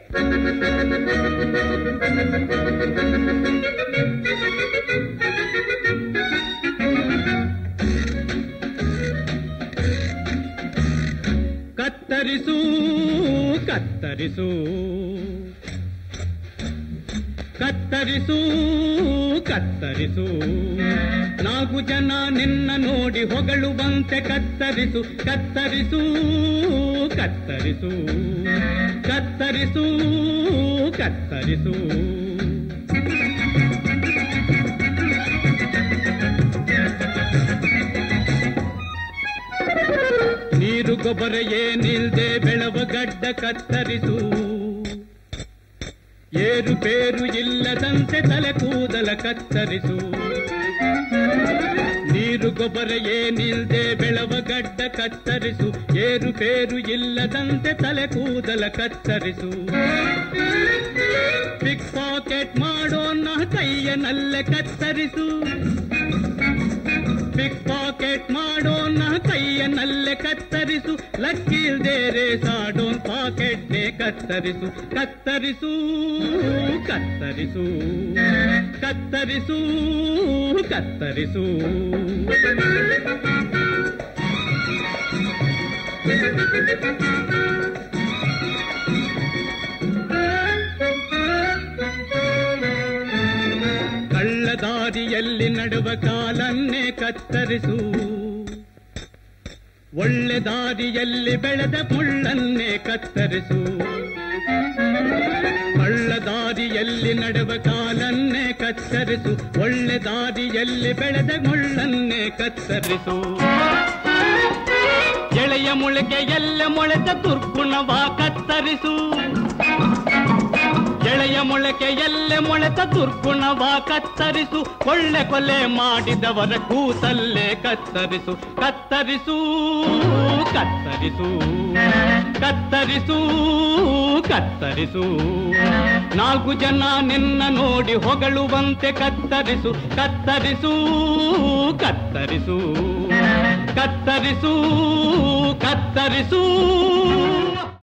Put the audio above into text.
ಕತ್ತರಿಸು ಕತ್ತರಿಸು ಕತ್ತರಿಸು ಕತ್ತರಿಸು ನಾಲ್ಕು ಜನ ನಿನ್ನ ನೋಡಿ ಹೊಗಳುವಂತೆ ಕತ್ತರಿಸು ಕತ್ತರಿಸು ಕತ್ತರಿಸು ಕತ್ತರಿಸು ಕತ್ತರಿಸು ನೀರು ಗೊಬ್ಬರ ಏನಿಲ್ದೆ ಬೆಳವ ಗಡ್ಡ ಕತ್ತರಿಸು ಏರು ಬೇರು ಇಲ್ಲದಂತೆ ತಲೆ ಕೂದಲ ಕತ್ತರಿಸು ನೀರು ಗೊಬ್ಬರ ಏನಿಲ್ದೆ ಬೆಳವ ಗಡ್ಡ ಕತ್ತರಿಸು ಏರು ಬೇರು ಇಲ್ಲದಂತೆ ತಲೆ ಕೂದಲ ಕತ್ತರಿಸು ಪಿಕ್ ಪಾಕೆಟ್ ಮಾಡೋಣ ಕೈಯನಲ್ಲೇ ಕತ್ತರಿಸು ಪಿಕ್ ಪಾಕೆಟ್ ಮಾಡೋಣ ಕೈಯನಲ್ಲೇ ಕತ್ತರಿಸು ಲಕ್ಕಿಲ್ದೇರೆ ಸಾಡೋನ್ ಪಾಕೆಟ್ನೇ ಕತ್ತರಿಸು ಕತ್ತರಿಸು ಕತ್ತರಿಸು ಕತ್ತರಿಸು ಕತ್ತರಿಸು ಕಳ್ಳದಾರಿಯಲ್ಲಿ ನಡುವ ಕಾಲನ್ನೇ ಕತ್ತರಿಸು ಒಳ್ಳೆ ದಾರಿಯಲ್ಲಿ ಬೆಳೆದ ಮುಳ್ಳನ್ನೇ ಕತ್ತರಿಸು ಕಳ್ಳದಾರಿಯಲ್ಲಿ ನಡುವ ಕಾಲನ್ನೇ ಕತ್ತರಿಸು ಒಳ್ಳೆ ದಾರಿಯಲ್ಲಿ ಬೆಳೆದ ಮುಳ್ಳನ್ನೇ ಕತ್ತರಿಸು ಎಳೆಯ ಮೊಳಕೆ ಎಲ್ಲ ಮೊಳೆತ ದುರ್ಗುಣವ ಕತ್ತರಿಸು ಎಳೆಯ ಮೊಳಕೆ ಎಲ್ಲೆ ಮೊಳೆತ ದುರ್ಗುಣವ ಕತ್ತರಿಸು ಕೊಳ್ಳೆ ಕೊಲೆ ಮಾಡಿದವರ ಕೂತಲ್ಲೇ ಕತ್ತರಿಸು ಕತ್ತರಿಸು ಕತ್ತರಿಸು ಕತ್ತರಿಸು ಕತ್ತರಿಸು ನಾಲ್ಕು ಜನ ನಿನ್ನ ನೋಡಿ ಹೊಗಳುವಂತೆ ಕತ್ತರಿಸು ಕತ್ತರಿಸು ಕತ್ತರಿಸು ಕತ್ತರಿಸು ಕತ್ತರಿಸು